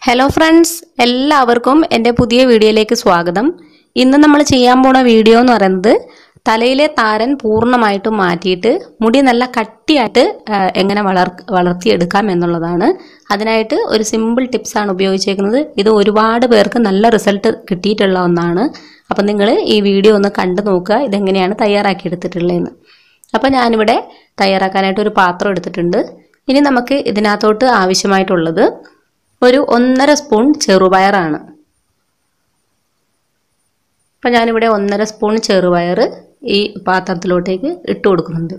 hello friends എല്ലാവർക്കും എൻ്റെ പുതിയ വീഡിയോയിലേക്ക് സ്വാഗതം ഇന്ന് നമ്മൾ ചെയ്യാൻ പോണ വീഡിയോ എന്ന് പറയുന്നത് തലയിലെ താരൻ പൂർണ്ണമായിട്ടും മാറ്റിയിട്ട് മുടി നല്ല കട്ടിയായിട്ട് ആ, എങ്ങനെ വളർ വളർത്തിയെടുക്കാം എന്നുള്ളതാണ് അതിനായിട്ട് ഒരു സിമ്പിൾ ടിപ്സാണ് ഉപയോഗിച്ചേക്കുന്നത് ഇത് ഒരുപാട് പേർക്ക് നല്ല റിസൾട്ട് കിട്ടിയിട്ടുള്ള ഒന്നാണ് അപ്പം നിങ്ങൾ ഈ വീഡിയോ ഒന്ന് കണ്ടു നോക്കുക ഇതെങ്ങനെയാണ് തയ്യാറാക്കിയെടുത്തിട്ടുള്ളതെന്ന് അപ്പോൾ ഞാനിവിടെ തയ്യാറാക്കാനായിട്ട് ഒരു പാത്രം എടുത്തിട്ടുണ്ട് ഇനി നമുക്ക് ഇതിനകത്തോട്ട് ആവശ്യമായിട്ടുള്ളത് ഒരു ഒന്നര സ്പൂൺ ചെറുപയറാണ് അപ്പം ഞാനിവിടെ ഒന്നര സ്പൂൺ ചെറുപയർ ഈ പാത്രത്തിലോട്ടേക്ക് ഇട്ട് കൊടുക്കുന്നുണ്ട്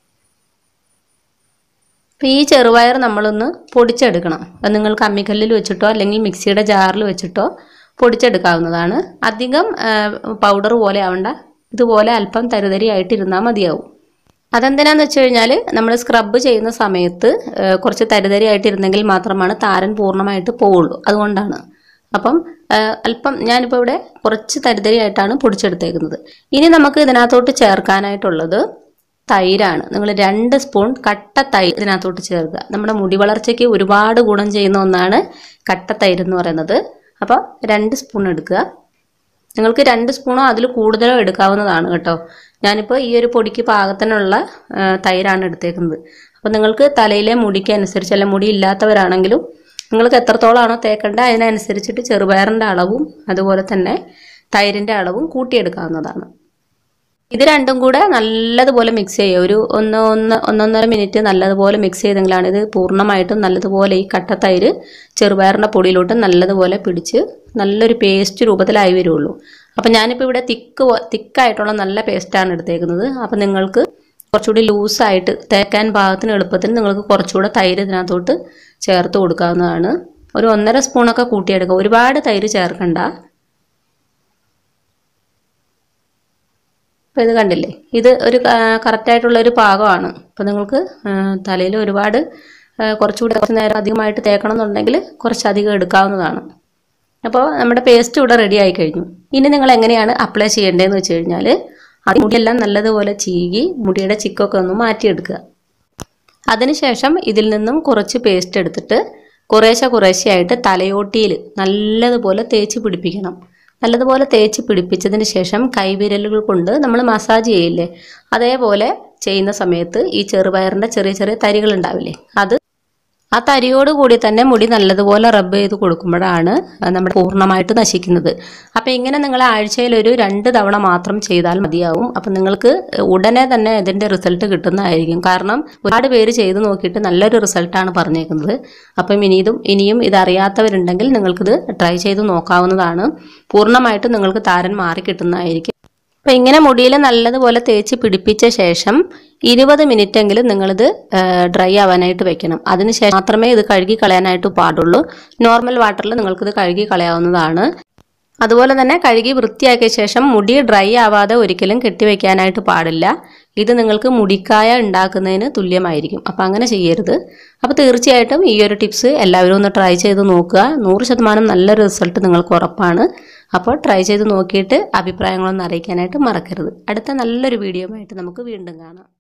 അപ്പം ഈ ചെറുപയർ നമ്മളൊന്ന് പൊടിച്ചെടുക്കണം അത് നിങ്ങൾക്ക് അമ്മിക്കല്ലിൽ വെച്ചിട്ടോ അല്ലെങ്കിൽ മിക്സിയുടെ ജാറിൽ വെച്ചിട്ടോ പൊടിച്ചെടുക്കാവുന്നതാണ് അധികം പൗഡർ പോലെ ആവണ്ട ഇതുപോലെ അല്പം തരിതരിയായിട്ടിരുന്നാൽ മതിയാവും അതെന്തിനാന്ന് വെച്ച് കഴിഞ്ഞാൽ നമ്മൾ സ്ക്രബ് ചെയ്യുന്ന സമയത്ത് ആ, കുറച്ച് തരിതരിയായിട്ടിരുന്നെങ്കിൽ മാത്രമാണ് താരൻ പൂർണ്ണമായിട്ട് പോവുള്ളൂ അതുകൊണ്ടാണ് അപ്പം ആ, അല്പം ഞാനിപ്പോൾ ഇവിടെ കുറച്ച് തരിതരിയായിട്ടാണ് പൊടിച്ചെടുത്തേക്കുന്നത് ഇനി നമുക്ക് ഇതിനകത്തോട്ട് ചേർക്കാനായിട്ടുള്ളത് തൈരാണ് നിങ്ങൾ രണ്ട് സ്പൂൺ കട്ട തൈര് ഇതിനകത്തോട്ട് ചേർക്കുക നമ്മുടെ മുടി വളർച്ചയ്ക്ക് ഒരുപാട് ഗുണം ചെയ്യുന്ന ഒന്നാണ് കട്ട തൈര് എന്ന് പറയുന്നത് അപ്പോൾ രണ്ട് സ്പൂൺ എടുക്കുക നിങ്ങൾക്ക് രണ്ട് സ്പൂണോ അതിൽ കൂടുതലോ എടുക്കാവുന്നതാണ് കേട്ടോ ഞാനിപ്പോൾ ഈ ഒരു പൊടിക്ക് പാകത്തിനുള്ള ആ, തൈരാണ് എടുത്തേക്കുന്നത് അപ്പോൾ നിങ്ങൾക്ക് തലയിലെ മുടിക്ക് അനുസരിച്ച് അല്ല മുടി ഇല്ലാത്തവരാണെങ്കിലും നിങ്ങൾക്ക് എത്രത്തോളമാണോ തേക്കേണ്ടത് അതിനനുസരിച്ചിട്ട് ചെറുപയറിൻ്റെ അളവും അതുപോലെ തന്നെ തൈരിൻ്റെ അളവും കൂട്ടിയെടുക്കാവുന്നതാണ് ഇത് രണ്ടും കൂടെ നല്ലതുപോലെ മിക്സ് ചെയ്യുക ഒരു ഒന്ന് ഒന്ന് ഒന്നൊന്നര മിനിറ്റ് നല്ലതുപോലെ മിക്സ് ചെയ്തെങ്കിലാണ് ഇത് പൂർണ്ണമായിട്ടും നല്ലതുപോലെ ഈ കട്ട തൈര് ചെറുപയറിൻ്റെ പൊടിയിലോട്ട് നല്ലതുപോലെ പിടിച്ച് നല്ലൊരു പേസ്റ്റ് രൂപത്തിലായി വരുള്ളൂ അപ്പം ഞാനിപ്പോൾ ഇവിടെ തിക്ക് തിക്കായിട്ടുള്ള നല്ല പേസ്റ്റാണ് എടുത്തേക്കുന്നത് അപ്പം നിങ്ങൾക്ക് കുറച്ചുകൂടി ലൂസായിട്ട് തേക്കാൻ പാകത്തിന് എളുപ്പത്തിന് നിങ്ങൾക്ക് കുറച്ചുകൂടെ തൈര് ഇതിനകത്തോട്ട് ചേർത്ത് കൊടുക്കാവുന്നതാണ് ഒരു ഒന്നര സ്പൂണൊക്കെ കൂട്ടിയെടുക്കുക ഒരുപാട് തൈര് ചേർക്കണ്ട അപ്പോൾ ഇത് കണ്ടില്ലേ ഇത് ഒരു കറക്റ്റായിട്ടുള്ള ഒരു പാകമാണ് അപ്പോൾ നിങ്ങൾക്ക് തലയിൽ ഒരുപാട് ആ, കുറച്ചുകൂടി കുറച്ച് നേരം അധികമായിട്ട് തേക്കണം എന്നുണ്ടെങ്കിൽ കുറച്ചധികം എടുക്കാവുന്നതാണ് അപ്പോൾ നമ്മുടെ പേസ്റ്റ് ഇവിടെ റെഡി ആയി കഴിഞ്ഞു ഇനി നിങ്ങൾ എങ്ങനെയാണ് അപ്ലൈ ചെയ്യേണ്ടതെന്ന് വെച്ച് കഴിഞ്ഞാൽ അത് മുടിയെല്ലാം നല്ലതുപോലെ ചീകി മുടിയുടെ ചിക്കൊക്കെ ഒന്ന് മാറ്റിയെടുക്കുക അതിനുശേഷം ഇതിൽ നിന്നും കുറച്ച് പേസ്റ്റ് എടുത്തിട്ട് കുറേശ്ശെ കുറേശ്ശെയായിട്ട് തലയോട്ടിയിൽ നല്ലതുപോലെ തേച്ച് പിടിപ്പിക്കണം നല്ലതുപോലെ തേച്ച് പിടിപ്പിച്ചതിന് ശേഷം കൈവിരലുകൾ കൊണ്ട് നമ്മൾ മസാജ് ചെയ്യില്ലേ അതേപോലെ ചെയ്യുന്ന സമയത്ത് ഈ ചെറുപയറിൻ്റെ ചെറിയ ചെറിയ തരികൾ ഉണ്ടാവില്ലേ അത് ആ തരിയോട് കൂടി തന്നെ മുടി നല്ലതുപോലെ റബ്ബ് ചെയ്ത് കൊടുക്കുമ്പോഴാണ് നമ്മുടെ പൂർണ്ണമായിട്ട് നശിക്കുന്നത് അപ്പം ഇങ്ങനെ നിങ്ങൾ ആഴ്ചയിൽ ഒരു രണ്ട് തവണ മാത്രം ചെയ്താൽ മതിയാവും അപ്പം നിങ്ങൾക്ക് ഉടനെ തന്നെ ഇതിൻ്റെ റിസൾട്ട് കിട്ടുന്നതായിരിക്കും കാരണം ഒരുപാട് പേര് ചെയ്ത് നോക്കിയിട്ട് നല്ലൊരു റിസൾട്ടാണ് പറഞ്ഞേക്കുന്നത് അപ്പം ഇനിയും ഇനിയും ഇതറിയാത്തവരുണ്ടെങ്കിൽ നിങ്ങൾക്കിത് ട്രൈ ചെയ്ത് നോക്കാവുന്നതാണ് പൂർണ്ണമായിട്ടും നിങ്ങൾക്ക് താരൻ മാറി കിട്ടുന്നതായിരിക്കും അപ്പം ഇങ്ങനെ മുടിയിൽ നല്ലതുപോലെ തേച്ച് പിടിപ്പിച്ച ശേഷം ഇരുപത് മിനിറ്റെങ്കിലും നിങ്ങളിത് ഡ്രൈ ആവാനായിട്ട് വെക്കണം അതിനുശേഷം മാത്രമേ ഇത് കഴുകി കളയാനായിട്ട് പാടുള്ളൂ നോർമൽ വാട്ടറിൽ നിങ്ങൾക്കിത് കഴുകി കളയാവുന്നതാണ് അതുപോലെ തന്നെ കഴുകി വൃത്തിയാക്കിയ ശേഷം മുടി ഡ്രൈ ആവാതെ ഒരിക്കലും കെട്ടിവെക്കാനായിട്ട് പാടില്ല ഇത് നിങ്ങൾക്ക് മുടിക്കായ ഉണ്ടാക്കുന്നതിന് തുല്യമായിരിക്കും അപ്പം അങ്ങനെ ചെയ്യരുത് അപ്പോൾ തീർച്ചയായിട്ടും ഈ ഒരു ടിപ്സ് എല്ലാവരും ഒന്ന് ട്രൈ ചെയ്ത് നോക്കുക നൂറ് ശതമാനം നല്ലൊരു റിസൾട്ട് നിങ്ങൾക്ക് ഉറപ്പാണ് അപ്പോൾ ട്രൈ ചെയ്ത് നോക്കിയിട്ട് അഭിപ്രായങ്ങളൊന്നും അറിയിക്കാനായിട്ട് മറക്കരുത് അടുത്ത നല്ലൊരു വീഡിയോ ആയിട്ട് നമുക്ക് വീണ്ടും കാണാം